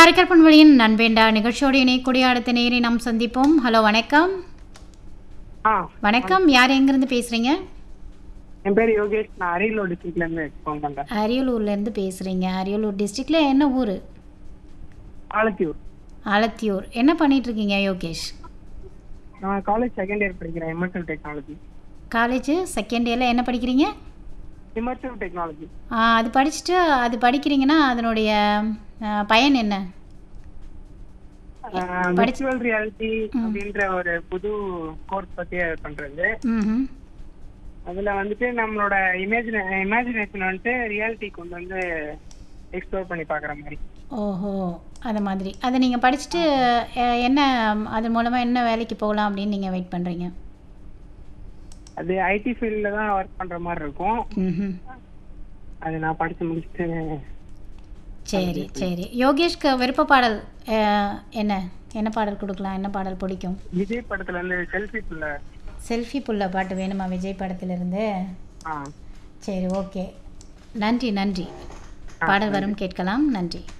காரைக்கால் பண்பொழியின் நண்பேண்டா நிகழ்ச்சியோடு இணையக்கூடிய அடுத்த நேரை நாம் சந்திப்போம் ஹலோ வணக்கம் ஆ வணக்கம் யார் எங்கேருந்து பேசுகிறீங்க என் பேர் யோகேஷ் நான் அரியலூர் டிஸ்ட்ரிக்ட்ல இருந்து ஃபோன் பண்றேன் அரியலூர்லேருந்து பேசுகிறீங்க அரியலூர் டிஸ்ட்ரிக்டில் என்ன ஊர் ஆலத்தியூர் ஆலத்தியூர் என்ன பண்ணிட்டு இருக்கீங்க யோகேஷ் நான் காலேஜ் செகண்ட் இயர் படிக்கிறேன் இமர்சிவ் டெக்னாலஜி காலேஜ் செகண்ட் இயரில் என்ன படிக்கிறீங்க இமர்சிவ் டெக்னாலஜி ஆ, அது படிச்சுட்டு அது படிக்கிறீங்கன்னா அதனுடைய ஆ, பயன் என்ன விர்ச்சுவல் ரியாலிட்டி அப்படின்ற ஒரு புது கோர்ஸ் பத்தி பண்றது ம் அதுல வந்துட்டு நம்மளோட இமேஜின இமேஜினேஷன் வந்துட்டு ரியாலிட்டி கொண்டு வந்து எக்ஸ்ப்ளோர் பண்ணி பார்க்குற மாதிரி ஓஹோ அது மாதிரி அதை நீங்கள் படிச்சுட்டு அஹ், என்ன அது மூலமாக என்ன வேலைக்கு போகலாம் அப்படின்னு நீங்கள் வெயிட் பண்ணுறீங்க அது ஐடி ஃபீல்டில் தான் ஒர்க் பண்ற மாதிரி இருக்கும் ம் அது நான் படிச்சு முடிச்சுட்டு சரி சரி யோகேஷ்க்கு விருப்ப பாடல் அஹ், என்ன என்ன பாடல் கொடுக்கலாம் என்ன பாடல் பிடிக்கும் விஜய் படத்துல இருந்து செல்ஃபி ஃபுல்ல செல்ஃபி புள்ள பாட்டு வேணுமா விஜய் படத்திலிருந்து ஆ சரி ஓகே நன்றி நன்றி பாடல் வரும் கேட்கலாம் நன்றி